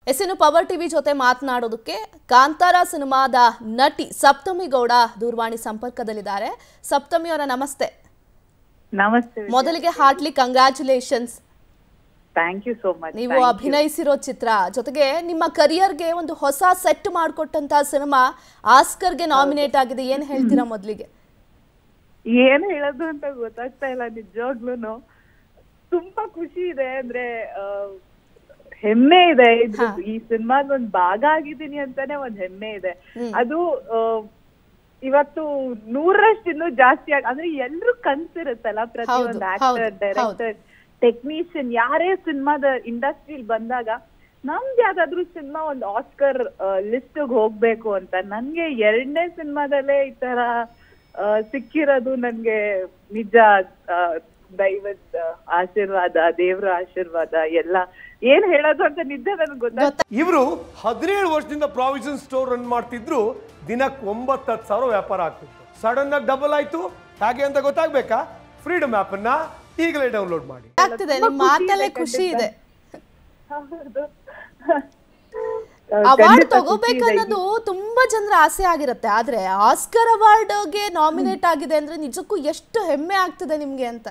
S ಇನ್ನು power TV ಜೊತೆ ಮಾತನಾಡೋದಕ್ಕೆ ಕಾಂತಾರ ಸಿನಿಮಾದ ನಟಿ ಸಪ್ತಮಿ ಗೌಡ ದೂರವಾಣಿ ಸಂಪರ್ಕದಲ್ಲಿದ್ದಾರೆ ಸಪ್ತಮಿ ಅವರ ನಮಸ್ತೆ ನಮಸ್ತೆ ಮೊದಲಿಗೆ heartly congratulations thank you so much ನೀವು ಅಭಿನಯಿಸಿರೋ ಚಿತ್ರ ಜೊತೆಗೆ ನಿಮ್ಮ ಕರಿಯರ್ಗೆ ಒಂದು ಹೊಸ ಸೆಟ್ ಮಾಡಿಕೊಟ್ಟಂತ ಸಿನಿಮಾ ಆಸ್ಕರ್ಗೆ ನಾಮಿನೇಟ್ ಆಗಿದೆ ಏನ್ ಹೇಳ್ತೀರಾ ಮೊದಲಿಗೆ ಏನ್ ಹೇಳೋದು ಅಂತ ಗೊತ್ತಾಗ್ತಾ ಇಲ್ಲ ನಿಜವಾಗ್ಲೂನು ತುಂಬಾ ಖುಷಿ ಇದೆ ಅಂದ್ರೆ ಆ, ಹೆಮ್ಮೆ ಇದೆ ಇದು ಈ ಸಿನಿಮಾದ ಒಂದ್ ಭಾಗ ಆಗಿದ್ದೀನಿ ಅಂತಾನೆ ಒಂದ್ ಹೆಮ್ಮೆ ಇದೆ ಅದು ಆ, ಇವತ್ತು ನೂರರಷ್ಟು ಇನ್ನೂ ಜಾಸ್ತಿ ಆಗ್ ಅಂದ್ರೆ ಎಲ್ರು ಕನ್ಸಿರುತ್ತಲ್ಲ ಪ್ರತಿಯೊಂದು ಹೌದು, ಆಕ್ಟರ್ ಹೌದು, ಡೈರೆಕ್ಟರ್ ಟೆಕ್ನಿಷಿಯನ್ ಯಾರೇ ಸಿನಿಮಾದ ಇಂಡಸ್ಟ್ರಿಲ್ ಬಂದಾಗ ನಮ್ದು ಯಾವ್ದಾದ್ರು ಸಿನಿಮಾ ಒಂದು ಆಸ್ಕರ್ ಲಿಸ್ಟ್ ಹೋಗ್ಬೇಕು ಅಂತ ನನ್ಗೆ ಎರಡನೇ ಸಿನಿಮಾದಲ್ಲೇ ಈ ತರ ಆ, ಸಿಕ್ಕಿರೋದು ನನ್ಗೆ ನಿಜ ಆ, ದೈವದ ಆಶೀರ್ವಾದ ದೇವ್ರ ಆಶೀರ್ವಾದ ಎಲ್ಲ ಏನ್ ಹೇಳೋದು ಅಂತ ನಿಜ ನನ್ಗೆ ಗೊತ್ತಾಗ್ತಾ ಇವರು ಹದಿನೇಳು ವರ್ಷದಿಂದ ಪ್ರಾವಿಷನ್ ಸ್ಟೋರ್ ರನ್ ಮಾಡ್ತಿದ್ರು ದಿನಕ್ಕೆ ಒಂಬತ್ತು ಹತ್ತು ಸಾವಿರ ವ್ಯಾಪಾರ ಆಗ್ತಿತ್ತು ಸಡನ್ ಆಗಿ ಡಬಲ್ ಆಯ್ತು ಹಾಗೆ ಅಂತ ಗೊತ್ತಾಗ್ಬೇಕಾ ಫ್ರೀಡಮ್ ಆಪ್ ಅನ್ನ ಈಗಲೇ ಡೌನ್ಲೋಡ್ ಮಾಡಿ ಆಗ್ತಿದೆ ನಿಮ್ಮ ಮಾತಲ್ಲೇ ಖುಷಿ ಇದೆ ಹೌದು. ಅವಾರ್ಡ್ ಖಂಡಿತ ಖುಷಿ ತಗೋಬೇಕು ಇದೆ. ಅನ್ನೋದು ತುಂಬಾ ಜನರ ಆಸೆ ಆಗಿರುತ್ತೆ ಆದ್ರೆ ಆಸ್ಕರ್ ಅವಾರ್ಡ್ಗೆ ನಾಮಿನೇಟ್ ಆಗಿದೆ ಅಂದ್ರೆ ನಿಜಕ್ಕೂ ಎಷ್ಟು ಹೆಮ್ಮೆ ಆಗ್ತಿದೆ ನಿಮ್ಗೆ ಅಂತ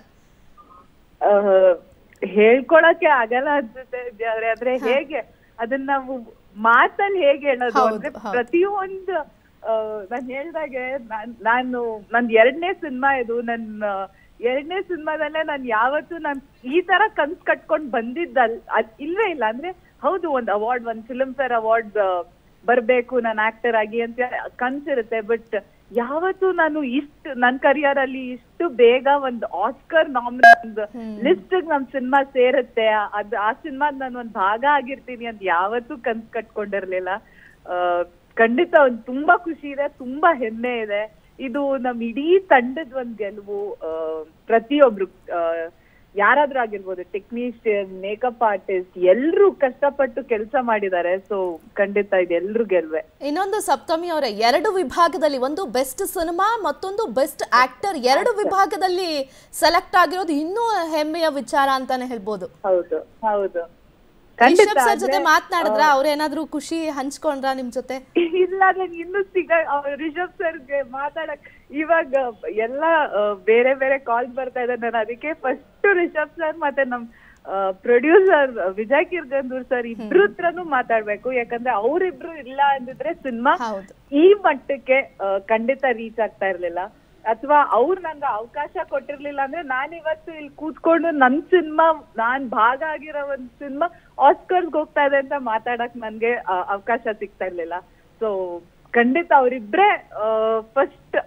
ಆ, ಹೇಳ್ಕೊಳಕ್ಕೆ ಆಗಲ್ಲ ಅನ್ಸುತ್ತೆ ಆದ್ರೆ ಆದ್ರೆ ಹೇಗೆ ಅದನ್ನ ನಾವು ಮಾತಲ್ಲಿ ಹೇಗೆ ಹೇಳೋದು ಹೌದು, ಅಂದ್ರೆ ಹೌದು. ಪ್ರತಿಯೊಂದು ನಾನು ಹೇಳ್ದಾಗೆ ನಾನ್- ನಾನು ನನ್ ಎರಡನೇ ಸಿನಿಮಾ ಇದು ನನ್ನ ಎರಡನೇ ಸಿನಿಮಾದಲ್ಲೇ ನಾನು ಯಾವತ್ತೂ ನಾನು ಈ ತರ ಕನ್ಸ್ ಕಟ್ಕೊಂಡ್ ಬಂದಿದ್ದಲ್ ಅದ್ ಇಲ್ವೇ ಇಲ್ಲ ಅಂದ್ರೆ ಹೌದು ಒಂದ್ ಅವಾರ್ಡ್ ಒಂದ್ ಫಿಲ್ಮ್ ಫೇರ್ ಅವಾರ್ಡ್ ಬರ್ಬೇಕು ನಾನು ಆಕ್ಟರ್ ಆಗಿ ಅಂತ ಕನ್ಸಿರುತ್ತೆ ಬಟ್ ಯಾವತ್ತೂ ನಾನು ಇಷ್ಟು ನನ್ ಕರಿಯರ್ ಅಲ್ಲಿ ಇಷ್ಟು ಬೇಗ ಒಂದು ಆಸ್ಕರ್ ನಾಮಿನೇಟ್ ಲಿಸ್ಟ್ ನಮ್ ಸಿನಿಮಾ ಸೇರುತ್ತೆ ಅದ್ ಆ ಸಿನಿಮಾದ್ ನಾನು ಒಂದ್ ಭಾಗ ಆಗಿರ್ತೀನಿ ಅಂತ ಯಾವತ್ತೂ ಕನ್ಸ್ ಕಟ್ಕೊಂಡಿರ್ಲಿಲ್ಲ ಆ, ಖಂಡಿತ ಒಂದ್ ತುಂಬಾ ಖುಷಿ ಇದೆ ತುಂಬಾ ಹೆಮ್ಮೆ ಇದೆ ಇದು ನಮ್ ಇಡೀ ತಂಡದ ಒಂದ್ ಗೆಲುವು ಆ, ಪ್ರತಿಯೊಬ್ರು ಆ, ಯಾರಾದ್ರೂ ಆಗಿರ್ಬೋದು ಟೆಕ್ನಿಷಿಯನ್ ಮೇಕಪ್ ಆರ್ಟಿಸ್ಟ್ ಎಲ್ರು ಕಷ್ಟಪಟ್ಟು ಕೆಲಸ ಮಾಡಿದ್ದಾರೆ ಸೊ ಖಂಡಿತ ಇದು ಎಲ್ರು ಗೆಲ್ವೆ ಇನ್ನೊಂದು ಸಪ್ತಮಿ ಅವರೇ ಎರಡು ವಿಭಾಗದಲ್ಲಿ ಒಂದು ಬೆಸ್ಟ್ ಸಿನಿಮಾ ಮತ್ತೊಂದು ಬೆಸ್ಟ್ ಆಕ್ಟರ್ ಎರಡು ವಿಭಾಗದಲ್ಲಿ ಸೆಲೆಕ್ಟ್ ಆಗಿರೋದು ಇನ್ನೂ ಹೆಮ್ಮೆಯ ವಿಚಾರ ಅಂತಾನೆ ಹೇಳ್ಬೋದು ಹೌದು ಹೌದು ರಿಷಬ್ ಸರ್ ಜೊತೆ ಆದ್ರೆ, ಮಾತನಾಡಿದ್ರ ಅವ್ರೇನಾದ್ರೂ ಖುಷಿ ಹಂಚ್ಕೊಂಡ್ರ ನಿಮ್ ಜೊತೆ ಇಲ್ಲ ನನ್ ಇನ್ನು ಸಿಗ ಅವ್ರ್ ರಿಷಬ್ ಸರ್ಗೆ ಮಾತಾಡಕ್ ಇವಾಗ ಎಲ್ಲ ಆ, ಬೇರೆ ಬೇರೆ ಕಾಲ್ ಬರ್ತಾ ಇದೆ ನಾನು ಅದಕ್ಕೆ ಫಸ್ಟ್ ರಿಷಬ್ ಸರ್ ಮತ್ತೆ ನಮ್ ಪ್ರೊಡ್ಯೂಸರ್ ವಿಜಯ್ ಕಿರ್ಗಂದೂರ್ ಸರ್ ಇಬ್ರು ಹತ್ರನೂ ಮಾತಾಡ್ಬೇಕು ಯಾಕಂದ್ರೆ ಅವ್ರಿಬ್ರು ಇಲ್ಲ ಅಂದಿದ್ರೆ ಸಿನಿಮಾ ಹೌದು ಈ ಮಟ್ಟಕ್ಕೆ ಆ, ಖಂಡಿತ ರೀಚ್ ಆಗ್ತಾ ಇರ್ಲಿಲ್ಲ ಅಥವಾ ಅವ್ರು ನಂಗೆ ಅವಕಾಶ ಕೊಟ್ಟಿರ್ಲಿಲ್ಲ ಅಂದ್ರೆ ನಾನ್ ಇವತ್ತು ಇಲ್ಲಿ ಕೂತ್ಕೊಂಡು ನನ್ ಸಿನಿಮಾ ನಾನ್ ಭಾಗ ಆಗಿರೋ ಒಂದ್ ಸಿನಿಮಾ ಆಸ್ಕರ್ಸ್ ಹೋಗ್ತಾ ಇದೆ ಅಂತ ಮಾತಾಡಕ್ ನನ್ಗೆ ಆ, ಅವಕಾಶ ಸಿಗ್ತಾ ಇರ್ಲಿಲ್ಲ ಸೊ ಖಂಡಿತ ಅವರಿಬ್ರೆ ಫಸ್ಟ್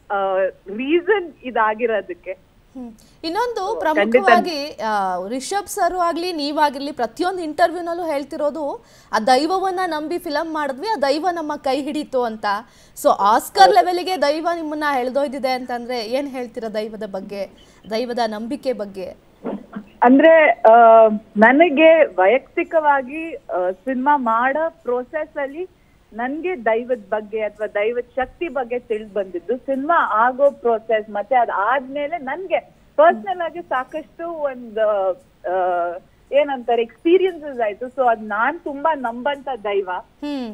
ರೀಸನ್ ಇದಾಗಿರೋದಕ್ಕೆ ಹ್ಮ್. ಇನ್ನೊಂದು ಪ್ರಮುಖವಾಗಿ ಆ, ರಿಷಬ್ ಸರ್ ಆಗ್ಲಿ ನೀವಾಗಿರ್ಲಿ ಪ್ರತಿಯೊಂದು ಇಂಟರ್ವ್ಯೂನಲ್ಲೂ ಹೇಳ್ತಿರೋದು ಆ ದೈವವನ್ನ ನಂಬಿ ಫಿಲಂ ಮಾಡಿದ್ವಿ ಆ ದೈವ ನಮ್ಮ ಕೈ ಹಿಡಿತು ಅಂತ ಸೊ ಆಸ್ಕರ್ ಲೆವೆಲ್ಗೆ ದೈವ ನಿಮ್ಮನ್ನ ಎಳ್ದೊಯ್ದಿದೆ ಅಂತಂದ್ರೆ ಏನ್ ಹೇಳ್ತೀರಾ ದೈವದ ಬಗ್ಗೆ ದೈವದ ನಂಬಿಕೆ ಬಗ್ಗೆ ಅಂದ್ರೆ ಆ, ನನಗೆ ವೈಯಕ್ತಿಕವಾಗಿ ಸಿನಿಮಾ ಮಾಡೋ ಪ್ರೋಸೆಸ್ ಅಲ್ಲಿ ನನ್ಗೆ ದೈವದ ಬಗ್ಗೆ ಅಥವಾ ದೈವದ ಶಕ್ತಿ ಬಗ್ಗೆ ತಿಳಿದು ಬಂದಿದ್ದು ಸಿನಿಮಾ ಆಗೋ ಪ್ರೋಸೆಸ್ ಮತ್ತೆ ಅದಾದ್ಮೇಲೆ ನನ್ಗೆ ಪರ್ಸನಲ್ ಆಗಿ ಸಾಕಷ್ಟು ಒಂದು ಆ, ಏನಂತಾರೆ ಎಕ್ಸ್ಪೀರಿಯನ್ಸಸ್ ಆಯ್ತು ಸೊ ಅದ್ ನಾನ್ ತುಂಬಾ ನಂಬಂತ ದೈವ ಹ್ಮ್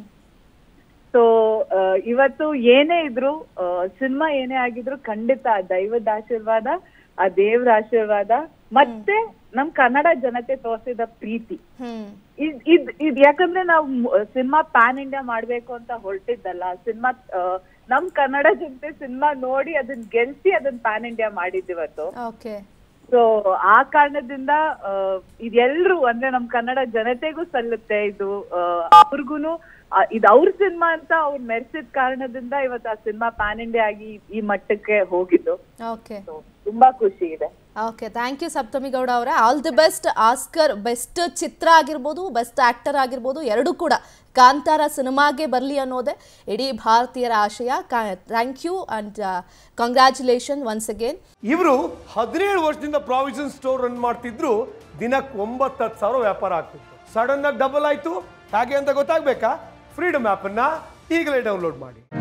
ಸೊ ಇವತ್ತು ಏನೇ ಇದ್ರು ಸಿನಿಮಾ ಏನೇ ಆಗಿದ್ರು ಖಂಡಿತ ಆ ದೈವದ ಆಶೀರ್ವಾದ ಆ ದೇವ್ರ ಆಶೀರ್ವಾದ ಮತ್ತೆ ನಮ್ ಕನ್ನಡ ಜನತೆ ತೋರಿಸಿದ ಪ್ರೀತಿ ಹ್ಮ್ ಇದ್ ಇದ್ ಇದ್ ಯಾಕಂದ್ರೆ ನಾವು ಸಿನಿಮಾ ಪ್ಯಾನ್ ಇಂಡಿಯಾ ಮಾಡ್ಬೇಕು ಅಂತ ಹೊರಟಿದ್ದಲ್ಲ ಸಿನಿಮಾ ನಮ್ ಕನ್ನಡ ಜನತೆ ಸಿನಿಮಾ ನೋಡಿ ಅದನ್ನ ಗೆಲ್ಸಿ ಅದನ್ನ ಪ್ಯಾನ್ ಇಂಡಿಯಾ ಮಾಡಿದ್ದಿವತ್ತು ಓಕೆ ಸೊ ಆ ಕಾರಣದಿಂದ ಆ, ಇದೆಲ್ರು ಅಂದ್ರೆ ನಮ್ ಕನ್ನಡ ಜನತೆಗೂ ಸಲ್ಲುತ್ತೆ ಇದು ಅವ್ರಿಗೂನು ಇದು ಅವ್ರ ಸಿನಿಮಾ ಅಂತ ಅವ್ರು ಮೆರೆಸಿದ ಕಾರಣದಿಂದ ಇವತ್ತು ಆ ಸಿನಿಮಾ ಪ್ಯಾನ್ ಇಂಡಿಯಾ ಆಗಿ ಈ ಮಟ್ಟಕ್ಕೆ ಹೋಗಿದ್ದು ಓಕೆ So, ತುಂಬಾ ಖುಷಿ ಇದೆ okay thank you Saptami Gowda ಅವರೇ all the best Oscar best ಚಿತ್ರ ಆಗಿರ್ಬೋದು ಬೆಸ್ಟ್ ಆಕ್ಟರ್ ಆಗಿರ್ಬೋದು ಎರಡೂ ಕೂಡ ಕಾಂತಾರ ಸಿನಿಮಾಗೆ ಬರಲಿ ಅನ್ನೋದೇ ಇಡೀ ಭಾರತೀಯರ ಆಶಯ thank you and congratulation once again ಇವರು ಹದಿನೇಳು ವರ್ಷದಿಂದ ಪ್ರಾವಿಷನ್ ಸ್ಟೋರ್ ರನ್ ಮಾಡ್ತಿದ್ರು ದಿನಕ್ಕೆ ಒಂಬತ್ತು ಹತ್ತು ಸಾವಿರ ವ್ಯಾಪಾರ ಆಗ್ತಿತ್ತು ಸಡನ್ ಆಗಿ ಡಬಲ್ ಆಯ್ತು ಹಾಗೆ ಅಂತ ಗೊತ್ತಾಗ್ಬೇಕಾ ಫ್ರೀಡಮ್ ಆಪ್ ಅನ್ನ ಈಗಲೇ ಡೌನ್ಲೋಡ್ ಮಾಡಿ